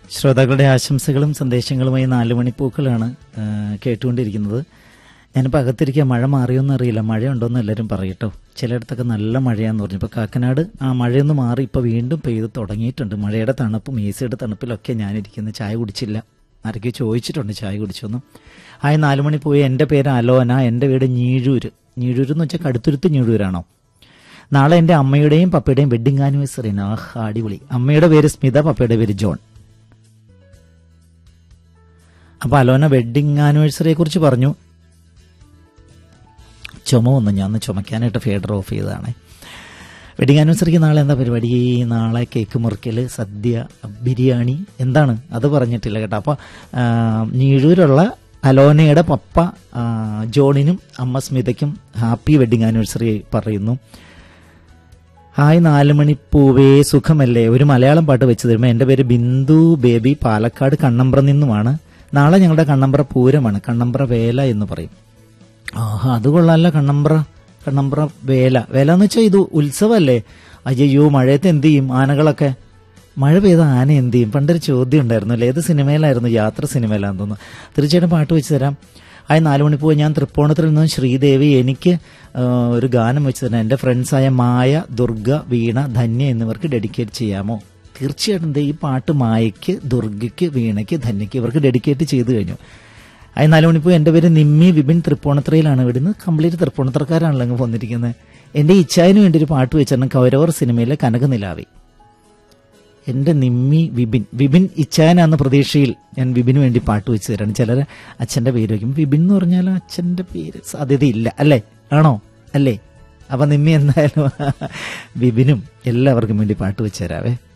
ശ്രോതാക്കളുടെ ആശംസകളും സന്ദേശങ്ങളുമായി നാല് മണിപ്പൂക്കളാണ് ആ, കേട്ടുകൊണ്ടിരിക്കുന്നത് ഞാനിപ്പോൾ അകത്തിരിക്കുക മഴ മാറിയോന്ന് അറിയില്ല മഴയുണ്ടോയെന്ന് എല്ലാവരും പറയട്ടോ ചിലയിടത്തൊക്കെ നല്ല മഴയാന്ന് പറഞ്ഞു ഇപ്പോൾ കാക്കനാട് ആ മഴയൊന്ന് മാറി ഇപ്പോൾ വീണ്ടും പെയ്ത് തുടങ്ങിയിട്ടുണ്ട് മഴയുടെ തണുപ്പും എ സിയുടെ തണുപ്പിലൊക്കെ ഞാനിരിക്കുന്നത് ചായ കുടിച്ചില്ല ആരൊക്കെ ചോദിച്ചിട്ടുണ്ട് ചായ കുടിച്ചൊന്നും ആയ നാല് മണി പോയി എൻ്റെ പേര് അലോന എൻ്റെ വീട് ഞീഴൂര് ഞീഴൂര് എന്ന് വെച്ചാൽ കടുത്തുരുത്ത് ഞീഴൂരാണോ നാളെ എൻ്റെ അമ്മയുടെയും പപ്പയുടെയും വെഡിങ് ആനിവേഴ്സറി ആണ് ആഹ് അടിപൊളി അമ്മയുടെ പേര് സ്മിത പപ്പയുടെ പേര് ജോൺ അപ്പൊ അലോന വെഡിങ് ആനിവേഴ്സറിയെ കുറിച്ച് പറഞ്ഞു ചുമ വന്നു ഞാൻ ഒന്ന് ചുമക്കാനായിട്ട് ഫേഡർ ഓഫ് ചെയ്തതാണ് വെഡിങ് ആനിവേഴ്സറിക്ക് നാളെ എന്താ പരിപാടി നാളെ കേക്ക് മുറിക്കൽ സദ്യ ബിരിയാണി എന്താണ് അത് പറഞ്ഞിട്ടില്ല കേട്ടോ അപ്പോൾ ഞീഴൂരുള്ള അലോനയുടെ പപ്പ ആ, ജോണിനും അമ്മ സ്മിതയ്ക്കും ഹാപ്പി വെഡിങ് ആനിവേഴ്സറി പറയുന്നു ഹായ് നാല് മണി പൂവേ സുഖമല്ലേ ഒരു മലയാളം പാട്ട് വെച്ച് തരുമ്പോൾ എൻ്റെ പേര് ബിന്ദു ബേബി പാലക്കാട് കണ്ണമ്പ്ര നിന്നുമാണ് നാളെ ഞങ്ങളുടെ കണ്ണമ്പ്ര പൂരമാണ് കണ്ണമ്പ്ര വേല എന്ന് പറയും ആഹാ അത് കൊള്ളാല്ല കണ്ണമ്പ്ര കണ്ണമ്പ്ര വേല വേല എന്ന് വെച്ചാൽ ഇത് ഉത്സവമല്ലേ അയ്യോ മഴയത്ത് എന്ത് ചെയ്യും ആനകളൊക്കെ മഴ പെയ്ത ആന എന്ത് ചെയ്യും പണ്ടൊരു ചോദ്യം ഉണ്ടായിരുന്നു അല്ലേ ഏത് സിനിമയിലായിരുന്നു യാത്ര സിനിമയിലാന്ന് തോന്നുന്നു തീർച്ചയായിട്ടും പാട്ട് വെച്ച് തരാം ആയി നാല് മണി പോയി ഞാൻ തൃപ്പൂണിത്തിൽ നിന്നും ശ്രീദേവി എനിക്ക് ആ, ഒരു ഗാനം വെച്ച് തരാം എൻ്റെ ഫ്രണ്ട്സായ മായ ദുർഗ വീണ ധന്യ എന്നിവർക്ക് ഡെഡിക്കേറ്റ് ചെയ്യാമോ തീർച്ചയായിട്ടും ദേ ഈ പാട്ട് മായയ്ക്ക് ദുർഗയ്ക്ക് വീണയ്ക്ക് ധന്യയ്ക്ക് ഇവർക്ക് ഡെഡിക്കേറ്റ് ചെയ്തു കഴിഞ്ഞു ആയി നാല് മണിപ്പോ എൻ്റെ പേര് നിമ്മി വിപിൻ തൃപ്പൂണിത്രയിലാണ് ഇവിടുന്ന് കംപ്ലീറ്റ് തൃപ്പൂണിത്രക്കാരാണല്ലോ അങ്ങ് വന്നിരിക്കുന്നത് എൻ്റെ ഇച്ഛായന് വേണ്ടി ഒരു പാട്ട് വെച്ചിരുന്നു കൗരവർ സിനിമയിലെ കനകനിലാവി എൻ്റെ നിമ്മി വിപിൻ വിപിൻ ഇച്ഛായനാന്ന പ്രതീക്ഷയിൽ ഞാൻ വിപിന് വേണ്ടി പാട്ട് വെച്ച് തരാണ് ചിലർ അച്ഛൻ്റെ പേര് വയ്ക്കും വിപിൻ എന്ന് പറഞ്ഞാൽ അച്ഛൻ്റെ പേര് സാധ്യതയില്ല അല്ലേ ആണോ അല്ലേ അപ്പൊ നിമ്മി എന്തായാലും വിപിനും എല്ലാവർക്കും വേണ്ടി പാട്ട് വെച്ച് തരാവേ